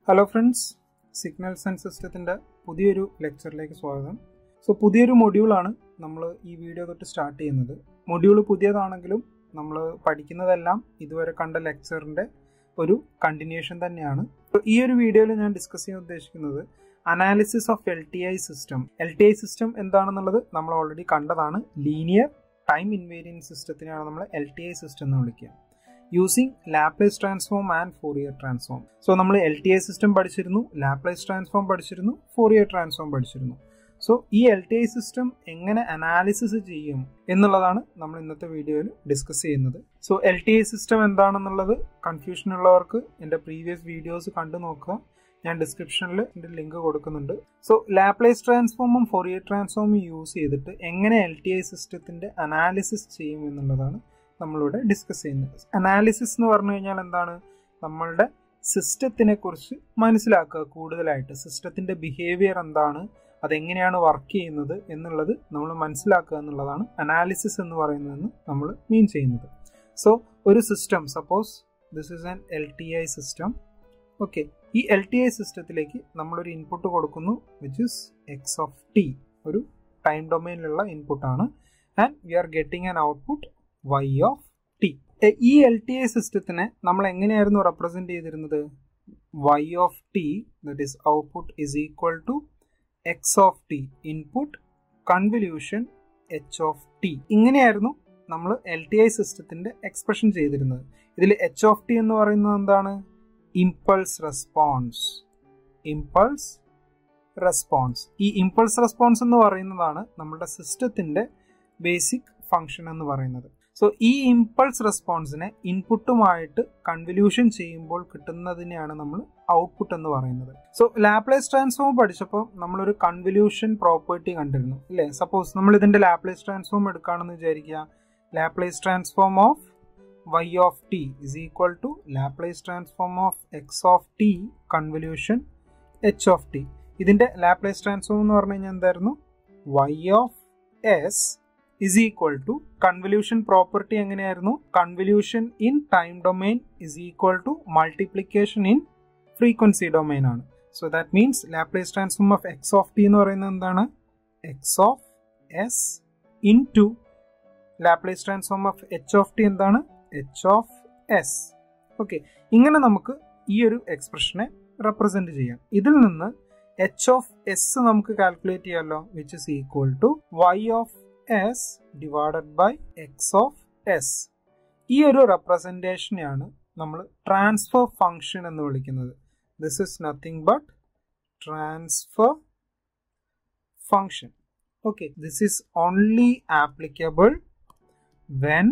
Hello friends signals and സിസ്റ്റത്തിൻ്റെ പുതിയൊരു ലെക്ചറിലേക്ക് സ്വാഗതം സോ പുതിയൊരു മൊഡ്യൂളാണ് നമ്മൾ ഈ വീഡിയോ തൊട്ട് സ്റ്റാർട്ട് ചെയ്യുന്നത് മൊഡ്യൂൾ പുതിയതാണെങ്കിലും നമ്മൾ പഠിക്കുന്നതെല്ലാം ഇതുവരെ കണ്ട ലെക്ചറിൻ്റെ ഒരു കണ്ടിന്യൂഷൻ തന്നെയാണ് ഈ ഒരു വീഡിയോയിൽ ഞാൻ ഡിസ്കസ് ചെയ്യാൻ ഉദ്ദേശിക്കുന്നത് analysis of L T I system L T I system എന്താണെന്നുള്ളത് നമ്മൾ ഓൾറെഡി കണ്ടതാണ് ലീനിയർ ടൈം ഇൻവേരിയൻ സിസ്റ്റത്തിനെയാണ് നമ്മൾ എൽ ടി ഐ സിസ്റ്റം എന്ന് വിളിക്കുക using Laplace transform and Fourier transform so നമ്മൾ എൽ ടി ഐ സിസ്റ്റം പഠിച്ചിരുന്നു ലാപ്ലേസ് ട്രാൻസ്ഫോം പഠിച്ചിരുന്നു ഫോറിയർ ട്രാൻസ്ഫോം പഠിച്ചിരുന്നു സോ ഈ എൽ ടി ഐ സിസ്റ്റം എങ്ങനെ അനാലിസിസ് ചെയ്യും എന്നുള്ളതാണ് നമ്മൾ ഇന്നത്തെ വീഡിയോയിൽ ഡിസ്കസ് ചെയ്യുന്നത് so L T I system എന്താണെന്നുള്ളത് കൺഫ്യൂഷൻ ഉള്ളവർക്ക് എൻ്റെ പ്രീവിയസ് വീഡിയോസ് കണ്ടു നോക്കുക ഞാൻ ഡിസ്ക്രിപ്ഷനിൽ എൻ്റെ ലിങ്ക് കൊടുക്കുന്നുണ്ട് സോ ലാപ്ലേസ് ട്രാൻസ്ഫോമും ഫോറിയർ ട്രാൻസ്ഫോമും യൂസ് ചെയ്തിട്ട് എങ്ങനെ എൽ ടി ഐ സിസ്റ്റത്തിൻ്റെ അനാലിസിസ് ചെയ്യും എന്നുള്ളതാണ് നമ്മളിവിടെ ഡിസ്കസ് ചെയ്യുന്നത് അനാലിസിസ് എന്ന് പറഞ്ഞു കഴിഞ്ഞാൽ എന്താണ് നമ്മളുടെ സിസ്റ്റത്തിനെ കുറിച്ച് മനസ്സിലാക്കുക കൂടുതലായിട്ട് സിസ്റ്റത്തിൻ്റെ ബിഹേവിയർ എന്താണ് അതെങ്ങനെയാണ് വർക്ക് ചെയ്യുന്നത് എന്നുള്ളത് നമ്മൾ മനസ്സിലാക്കുക എന്നുള്ളതാണ് അനാലിസിസ് എന്ന് പറയുന്നതെന്ന് നമ്മൾ മീൻ ചെയ്യുന്നത് സോ ഒരു system suppose this is an L T I system okay ഈ എൽ ടി ഐ സിസ്റ്റത്തിലേക്ക് നമ്മളൊരു ഇൻപുട്ട് കൊടുക്കുന്നു which is X of T ഒരു ടൈം ഡൊമൈനിലുള്ള ഇൻപുട്ടാണ് and we are getting an output Y of T ഈ എൽ ടി ഐ സിസ്റ്റത്തിനെ നമ്മൾ എങ്ങനെയായിരുന്നു റെപ്രസെന്റ് ചെയ്തിരുന്നത് Y of T that is output is equal to X of T input convolution H of T ഇങ്ങനെയായിരുന്നു നമ്മൾ L T I സിസ്റ്റത്തിന്റെ expression ചെയ്തിരുന്നത് ഇതിൽ എച്ച് ഓഫ് ടി എന്ന് പറയുന്നത് എന്താണ് ഇമ്പൾസ് റെസ്പോൺസ് ഇമ്പൾസ് റെസ്പോൺസ് ഈ ഇമ്പൾസ് റെസ്പോൺസ് എന്ന് പറയുന്നതാണ് നമ്മുടെ സിസ്റ്റത്തിന്റെ ബേസിക് ഫങ്ഷൻ എന്ന് പറയുന്നത് സോ ഈ ഇമ്പൾസ് റെസ്പോൺസിനെ ഇൻപുട്ടുമായിട്ട് കൺവല്യൂഷൻ ചെയ്യുമ്പോൾ കിട്ടുന്നതിനെയാണ് നമ്മൾ ഔട്ട്പുട്ട് എന്ന് പറയുന്നത് സോ ലാപ്ലേസ് ട്രാൻസ്ഫോം പഠിച്ചപ്പോൾ നമ്മളൊരു കൺവല്യൂഷൻ പ്രോപ്പർട്ടി കണ്ടിരുന്നു അല്ലേ സപ്പോസ് നമ്മൾ ഇതിന്റെ ലാപ്ലേസ് ട്രാൻസ്ഫോം എടുക്കുകയാണെന്ന് വിചാരിക്കുക Laplace transform of Y of T is equal to Laplace transform of X of T convolution H of T ഇതിന്റെ ലാപ്ലേസ് ട്രാൻസ്ഫോം എന്ന് പറഞ്ഞു കഴിഞ്ഞാൽ എന്തായിരുന്നു Y of S is equal to convolution property എങ്ങനെയായിരുന്നു convolution in time domain is equal to multiplication in frequency domain ആണ് so that means Laplace transform of X of T എന്ന് പറയുന്നത് എന്താണ് X of S into Laplace transform of H of T എന്താണ് H of S okay ഇങ്ങനെ നമുക്ക് ഈ ഒരു എക്സ്പ്രഷനെ റെപ്രസെന്റ് ചെയ്യാം ഇതിൽ നിന്ന് എച്ച് ഓഫ് എസ് നമുക്ക് കാൽക്കുലേറ്റ് ചെയ്യാമല്ലോ which is equal to Y of S divided by X of S ഈ ഒരു റെപ്രസെൻറ്റേഷനെയാണ് നമ്മൾ ട്രാൻസ്ഫർ ഫംഗ്ഷൻ എന്ന് വിളിക്കുന്നത് this is nothing but transfer function okay this is only applicable when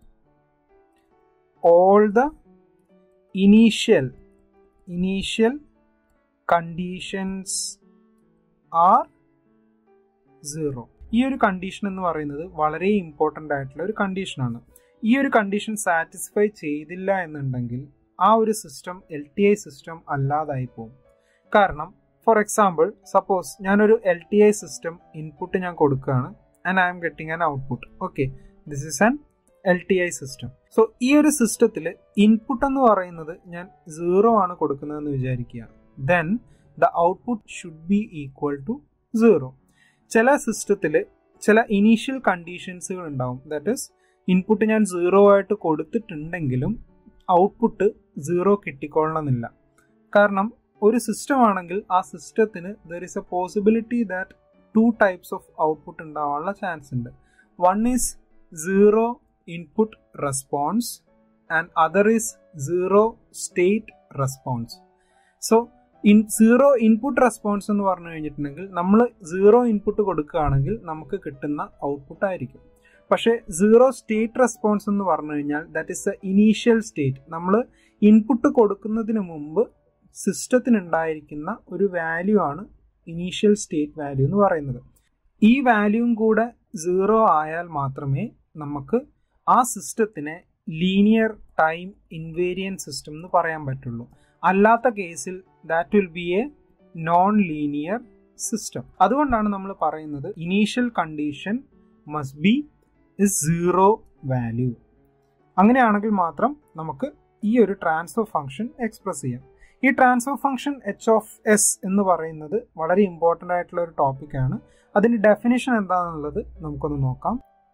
all the initial initial conditions are zero ഈ ഒരു condition എന്ന് പറയുന്നത് വളരെ ഇമ്പോർട്ടൻ്റ് ആയിട്ടുള്ള ഒരു കണ്ടീഷനാണ് ഈ ഒരു കണ്ടീഷൻ സാറ്റിസ്ഫൈ ചെയ്തില്ല എന്നുണ്ടെങ്കിൽ ആ ഒരു system L T I system അല്ലാതായി പോകും കാരണം ഫോർ എക്സാമ്പിൾ സപ്പോസ് ഞാനൊരു L T I system input ഞാൻ കൊടുക്കുകയാണ് and I'm getting an output okay this is an L T I system so ഈ ഒരു സിസ്റ്റത്തിൽ ഇൻപുട്ട് എന്ന് പറയുന്നത് ഞാൻ സീറോ ആണ് കൊടുക്കുന്നതെന്ന് വിചാരിക്കുക then the output should be equal to zero ചില സിസ്റ്റത്തിൽ ചില ഇനീഷ്യൽ കണ്ടീഷൻസുകൾ ഉണ്ടാവും ദാറ്റ് ഇസ് ഇൻപുട്ട് ഞാൻ സീറോ ആയിട്ട് കൊടുത്തിട്ടുണ്ടെങ്കിലും ഔട്ട്പുട്ട് സീറോ കിട്ടിക്കൊള്ളണമെന്നില്ല കാരണം ഒരു സിസ്റ്റം ആണെങ്കിൽ ആ സിസ്റ്റത്തിന് there is a possibility that two types of output ഉണ്ടാവാനുള്ള ചാൻസ് ഉണ്ട് one is zero input response and other is zero state response so in zero input response എന്ന് പറഞ്ഞു കഴിഞ്ഞിട്ടുണ്ടെങ്കിൽ നമ്മൾ സീറോ ഇൻപുട്ട് കൊടുക്കുകയാണെങ്കിൽ നമുക്ക് കിട്ടുന്ന ഔട്ട്പുട്ട് ആയിരിക്കും പക്ഷേ സീറോ സ്റ്റേറ്റ് റെസ്പോൺസ് എന്ന് പറഞ്ഞു കഴിഞ്ഞാൽ that is a initial state നമ്മൾ ഇൻപുട്ട് കൊടുക്കുന്നതിന് മുമ്പ് സിസ്റ്റത്തിന് ഉണ്ടായിരിക്കുന്ന ഒരു വാല്യൂ ആണ് ഇനീഷ്യൽ സ്റ്റേറ്റ് വാല്യൂ എന്ന് പറയുന്നത് ഈ വാല്യൂവും കൂടെ സീറോ ആയാൽ മാത്രമേ നമുക്ക് ആ സിസ്റ്റത്തിനെ ലീനിയർ ടൈം ഇൻവേരിയൻ സിസ്റ്റം എന്ന് പറയാൻ പറ്റുള്ളൂ അല്ലാത്ത കേസിൽ that will be a non linear system അതുകൊണ്ടാണ് നമ്മൾ പറയുന്നത് initial condition must be is zero value അങ്ങനെയാണെങ്കിൽ മാത്രം നമുക്ക് ഈ ഒരു ട്രാൻസ്ഫർ ഫംഗ്ഷൻ എക്സ്പ്രസ് ചെയ്യാം ഈ transfer function H of S എന്ന് പറയുന്നത് വളരെ ഇമ്പോർട്ടൻ്റ് ആയിട്ടുള്ള ഒരു ടോപ്പിക്കാണ് അതിൻ്റെ ഡെഫിനിഷൻ എന്താണെന്നുള്ളത് നമുക്കൊന്ന് നോക്കാം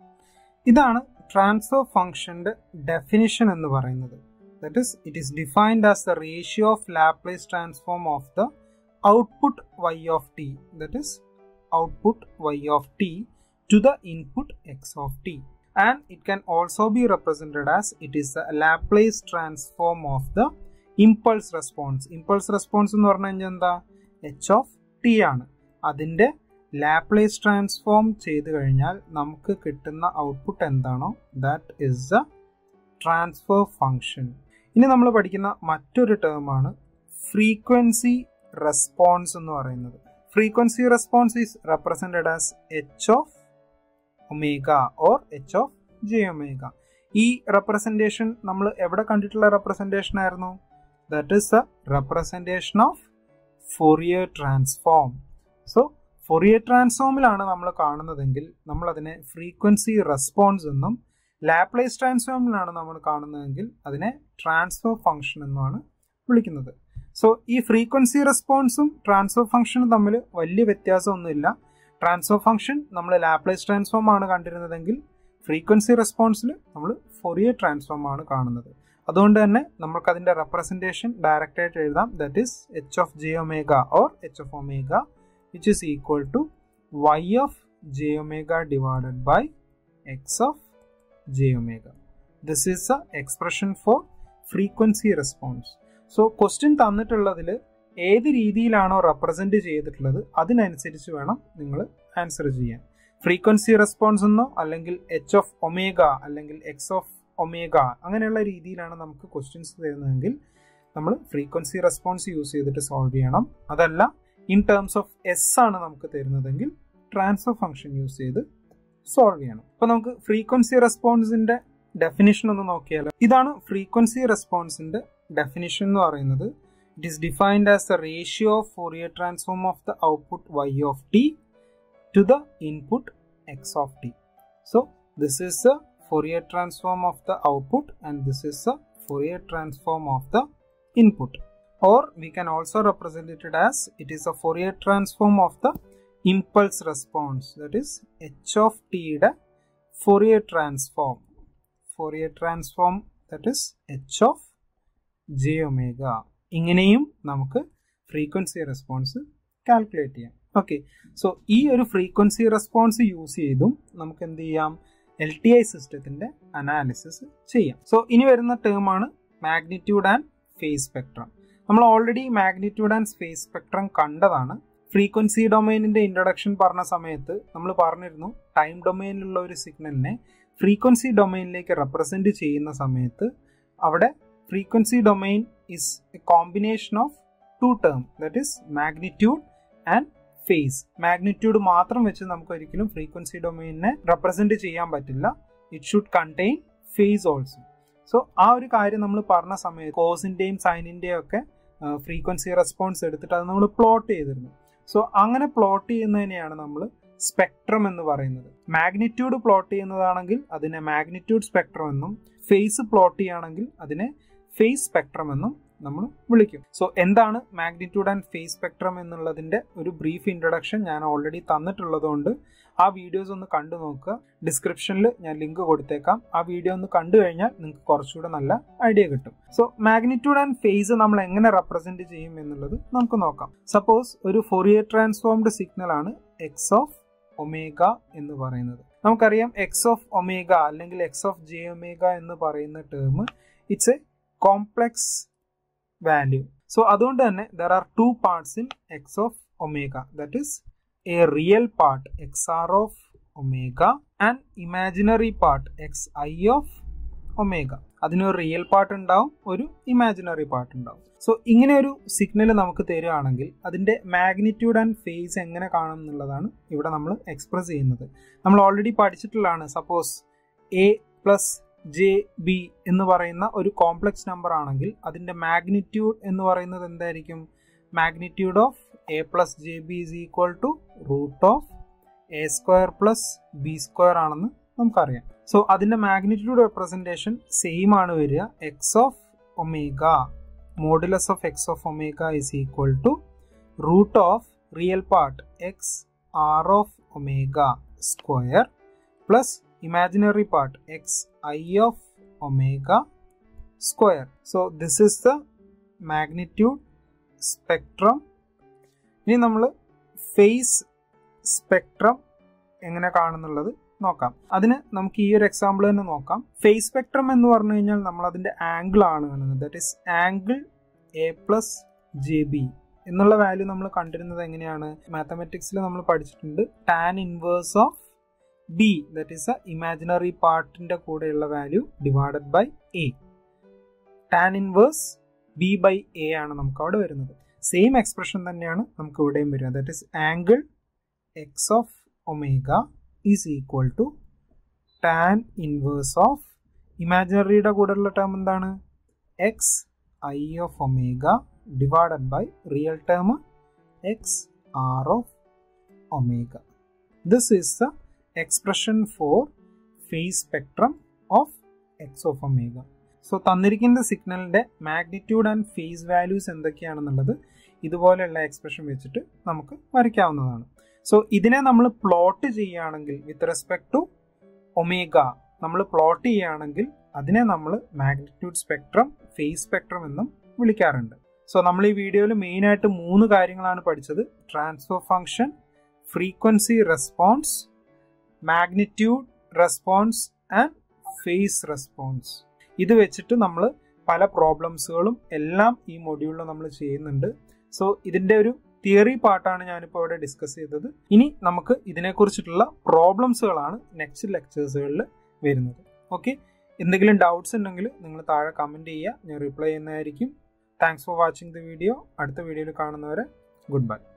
ഇതാണ് ട്രാൻസ്ഫർ ഫംഗ്ഷൻ്റെ ഡെഫിനിഷൻ എന്ന് പറയുന്നത് that is it is defined as the ratio of Laplace transform of the output Y of T that is output Y of T to the input x of t and it can also be represented as it is the Laplace transform of the impulse response impulse response എന്ന് പറഞ്ഞു കഴിഞ്ഞാൽ എന്താ H of T ആണ് അതിൻ്റെ Laplace transform ചെയ്ത് കഴിഞ്ഞാൽ നമുക്ക് കിട്ടുന്ന ഔട്ട്പുട്ട് എന്താണോ that is the transfer function ഇനി നമ്മൾ പഠിക്കുന്ന മറ്റൊരു ടേമാണ് ഫ്രീക്വൻസി റെസ്പോൺസ് എന്ന് പറയുന്നത് frequency response is represented as H of omega or H of J omega ഈ റെപ്രസെൻറ്റേഷൻ നമ്മൾ എവിടെ കണ്ടിട്ടുള്ള റെപ്രസെൻറ്റേഷൻ ആയിരുന്നു that is the representation of Fourier transform so Fourier ട്രാൻസ്ഫോമിലാണ് നമ്മൾ കാണുന്നതെങ്കിൽ നമ്മൾ അതിനെ ഫ്രീക്വൻസി റെസ്പോൺസ് എന്നും ലാപ്ലേസ് ട്രാൻസ്ഫോമിലാണ് നമ്മൾ കാണുന്നതെങ്കിൽ അതിനെ ട്രാൻസ്ഫർ ഫംഗ്ഷൻ എന്നുമാണ് വിളിക്കുന്നത് സോ ഈ ഫ്രീക്വൻസി റെസ്പോൺസും ട്രാൻസ്ഫർ ഫംഗ്ഷനും തമ്മിൽ വലിയ വ്യത്യാസമൊന്നുമില്ല ട്രാൻസ്ഫർ ഫംഗ്ഷൻ നമ്മൾ ലാപ്ലേസ് ട്രാൻസ്ഫോം ആണ് കണ്ടിരുന്നതെങ്കിൽ ഫ്രീക്വൻസി റെസ്പോൺസിൽ നമ്മൾ ഫൊറിയർ ട്രാൻസ്ഫോം ആണ് കാണുന്നത് അതുകൊണ്ട് തന്നെ നമുക്ക് അതിന്റെ റെപ്രസെൻറ്റേഷൻ ഡയറക്റ്റ് ആയിട്ട് എഴുതാം that is H of J omega or H of omega which is equal to Y of J omega divided by X of J omega this is a expression for frequency response so question തന്നിട്ടുള്ളതിൽ ഏത് രീതിയിലാണോ represent ചെയ്തിട്ടുള്ളത് അതിനനുസരിച്ച് വേണം നിങ്ങൾ answer ചെയ്യാൻ frequency response എന്നോ അല്ലെങ്കിൽ എച്ച് ഓഫ് ഒമേഗ അല്ലെങ്കിൽ എക്സ് ഓഫ് ഒമേഗ അങ്ങനെയുള്ള രീതിയിലാണ് നമുക്ക് ക്വസ്റ്റ്യൻസ് തരുന്നതെങ്കിൽ നമ്മൾ ഫ്രീക്വൻസി റെസ്പോൺസ് യൂസ് ചെയ്തിട്ട് സോൾവ് ചെയ്യണം അതല്ല ഇൻ ടേംസ് ഓഫ് എസ് ആണ് നമുക്ക് തരുന്നതെങ്കിൽ ട്രാൻസ്ഫർ ഫംഗ്ഷൻ യൂസ് ചെയ്ത് സോൾവ് ചെയ്യണം അപ്പൊ നമുക്ക് ഫ്രീക്വൻസി റെസ്പോൺസിന്റെ ഡെഫിനിഷൻ ഒന്ന് നോക്കിയാലോ ഇതാണ് ഫ്രീക്വൻസി റെസ്പോൺസിന്റെ ഡെഫിനിഷൻ എന്ന് പറയുന്നത് It is defined as the ratio of Fourier transform of the output y of t to the input x of t. So, this is the Fourier transform of the output and this is the Fourier transform of the input. Or we can also represent it as it is a Fourier transform of the impulse response that is h of t യുടെ Fourier transform. Fourier transform that is h of j omega. ഇങ്ങനെയും നമുക്ക് frequency response calculate ചെയ്യാം okay so ഈ ഒരു frequency response use ചെയ്തും നമുക്ക് എന്ത് ചെയ്യാം എൽ ടി ഐ സിസ്റ്റത്തിന്റെ അനാലിസിസ് ചെയ്യാം സോ ഇനി വരുന്ന ടേം ആണ് മാഗ്നിറ്റ്യൂഡ് ആൻഡ് ഫേസ് സ്പെക്ട്രം നമ്മൾ already magnitude and phase spectrum കണ്ടതാണ് ഫ്രീക്വൻസി ഡൊമൈനിന്റെ ഇൻട്രൊഡക്ഷൻ പറഞ്ഞ സമയത്ത് നമ്മൾ പറഞ്ഞിരുന്നു ടൈം ഡൊമൈനിലുള്ള ഒരു സിഗ്നലിനെ ഫ്രീക്വൻസി ഡൊമൈനിലേക്ക് റെപ്രസെന്റ് ചെയ്യുന്ന സമയത്ത് അവിടെ frequency domain is a combination of two terms that is magnitude and phase magnitude മാത്രം വെച്ച് നമുക്ക് ഒരിക്കലും ഫ്രീക്വൻസി ഡൊമൈനിനെ റെപ്രസെന്റ് ചെയ്യാൻ പറ്റില്ല it should contain phase also so ആ ഒരു കാര്യം നമ്മൾ പറഞ്ഞ സമയത്ത് കോസിന്റെയും സൈനിന്റെയും ഒക്കെ ഫ്രീക്വൻസി റെസ്പോൺസ് എടുത്തിട്ട് അത് നമ്മൾ പ്ലോട്ട് ചെയ്തിരുന്നു സോ അങ്ങനെ പ്ലോട്ട് ചെയ്യുന്നതിനെയാണ് നമ്മൾ സ്പെക്ട്രം എന്ന് പറയുന്നത് മാഗ്നിറ്റ്യൂഡ് പ്ലോട്ട് ചെയ്യുന്നതാണെങ്കിൽ അതിനെ മാഗ്നിറ്റ്യൂഡ് സ്പെക്ട്രം എന്നും ഫേസ് പ്ലോട്ട് ചെയ്യുകയാണെങ്കിൽ അതിനെ ഫേസ് സ്പെക്ട്രം എന്നും നമ്മൾ വിളിക്കും സോ എന്താണ് മാഗ്നിറ്റ്യൂഡ് ആൻഡ് ഫേസ് സ്പെക്ട്രം എന്നുള്ളതിന്റെ ഒരു ബ്രീഫ് ഇൻട്രൊഡക്ഷൻ ഞാൻ ഓൾറെഡി തന്നിട്ടുള്ളതുകൊണ്ട് ആ വീഡിയോസ് ഒന്ന് കണ്ടു നോക്കുക ഡിസ്ക്രിപ്ഷനിൽ ഞാൻ ലിങ്ക് കൊടുത്തേക്കാം ആ വീഡിയോ ഒന്ന് കണ്ടു കഴിഞ്ഞാൽ നിങ്ങൾക്ക് കുറച്ചുകൂടെ നല്ല ഐഡിയ കിട്ടും സോ മാഗ്നിറ്റ്യൂഡ് ആൻഡ് ഫേസ് നമ്മൾ എങ്ങനെ റെപ്രസെന്റ് ചെയ്യും എന്നുള്ളത് നമുക്ക് നോക്കാം സപ്പോസ് ഒരു ഫൊറിയർ ട്രാൻസ്ഫോംഡ് സിഗ്നൽ ആണ് എക്സ് ഓഫ് ഒമേഗ എന്ന് പറയുന്നത് നമുക്കറിയാം എക്സ് ഓഫ് ഒമേഗ അല്ലെങ്കിൽ എക്സ് ഓഫ് ജെ ഒമേഗ എന്ന് പറയുന്ന term it's a complex value so അതുകൊണ്ട് തന്നെ there are two parts in X of omega that is a real part X R of omega and imaginary part X I of omega അതിനൊരു real part ഉണ്ടാവും ഒരു imaginary part ഉണ്ടാവും so ഇങ്ങനെ ഒരു signal നമുക്ക് തരികയാണെങ്കിൽ അതിന്റെ മാഗ്നിറ്റ്യൂഡ് ആൻഡ് ഫേസ് എങ്ങനെ കാണും എന്നുള്ളതാണ് ഇവിടെ നമ്മൾ എക്സ്പ്രസ് ചെയ്യുന്നത് നമ്മൾ ഓൾറെഡി പഠിച്ചിട്ടുള്ളതാണ് suppose A plus J B എന്ന് പറയുന്ന ഒരു കോംപ്ലക്സ് നമ്പർ ആണെങ്കിൽ അതിന്റെ മാഗ്നിറ്റ്യൂഡ് എന്ന് പറയുന്നത് എന്തായിരിക്കും magnitude of A plus J B is equal to root of A square plus B square ആണെന്ന് നമുക്കറിയാം സോ അതിന്റെ മാഗ്നിറ്റ്യൂഡ് റെപ്രസെന്റേഷൻ സെയിം ആണ് വരിക X of omega modulus of X of omega is equal to root of real part X R of omega square plus imaginary part x i of omega square. So this is the magnitude spectrum. ഇനി നമ്മൾ face spectrum എങ്ങനെ കാണുന്നുള്ളത് നോക്കാം അതിന് നമുക്ക് ഈ ഒരു example തന്നെ നോക്കാം ഫേസ് സ്പെക്ട്രം എന്ന് പറഞ്ഞു കഴിഞ്ഞാൽ നമ്മൾ അതിന്റെ ആംഗിൾ ആണ് കാണുന്നത് that is angle A plus J B എന്നുള്ള വാല്യൂ നമ്മൾ കണ്ടിരുന്നത് എങ്ങനെയാണ് മാത്തമെറ്റിക്സിൽ നമ്മൾ പഠിച്ചിട്ടുണ്ട് tan inverse of B that is A imaginary പാർട്ടിന്റെ കൂടെയുള്ള value divided by A tan inverse B by A ആണ് നമുക്ക് അവിടെ വരുന്നത് സെയിം എക്സ്പ്രഷൻ തന്നെയാണ് നമുക്ക് ഇവിടെയും വരിക that is angle X of omega is equal to tan inverse of ഇമാജിനറിയുടെ കൂടെയുള്ള ടേം എന്താണ് X I of omega divided by real term X R of omega this is the expression for phase spectrum of X of omega so തന്നിരിക്കുന്ന സിഗ്നലിന്റെ magnitude and phase values എന്തൊക്കെയാണെന്നുള്ളത് ഇതുപോലെയുള്ള expression വെച്ചിട്ട് നമുക്ക് വരയ്ക്കാവുന്നതാണ് so ഇതിനെ നമ്മൾ plot ചെയ്യുകയാണെങ്കിൽ with respect to omega നമ്മൾ പ്ലോട്ട് ചെയ്യുകയാണെങ്കിൽ അതിനെ നമ്മൾ മാഗ്നിറ്റ്യൂഡ് സ്പെക്ട്രം ഫേസ് സ്പെക്ട്രം എന്നും വിളിക്കാറുണ്ട് സോ നമ്മൾ ഈ വീഡിയോയിൽ മെയിൻ ആയിട്ട് മൂന്ന് കാര്യങ്ങളാണ് പഠിച്ചത് transfer function frequency response magnitude response and phase response ഇത് വെച്ചിട്ട് നമ്മൾ പല പ്രോബ്ലംസുകളും എല്ലാം ഈ മൊഡ്യൂളിൽ നമ്മൾ ചെയ്യുന്നുണ്ട് സോ ഇതിന്റെ ഒരു തിയറി പാർട്ടാണ് ഞാനിപ്പോൾ ഇവിടെ ഡിസ്കസ് ചെയ്തത് ഇനി നമുക്ക് ഇതിനെക്കുറിച്ചിട്ടുള്ള പ്രോബ്ലംസുകളാണ് നെക്സ്റ്റ് ലെക്ചേഴ്സുകളിൽ വരുന്നത് ഓക്കെ എന്തെങ്കിലും ഡൗട്ട്സ് ഉണ്ടെങ്കിൽ നിങ്ങൾ താഴെ കമൻറ്റ് ചെയ്യുക ഞാൻ റിപ്ലൈ ചെയ്യുന്നതായിരിക്കും thanks for watching the video അടുത്ത വീഡിയോയിൽ കാണുന്നവരെ ഗുഡ് ബൈ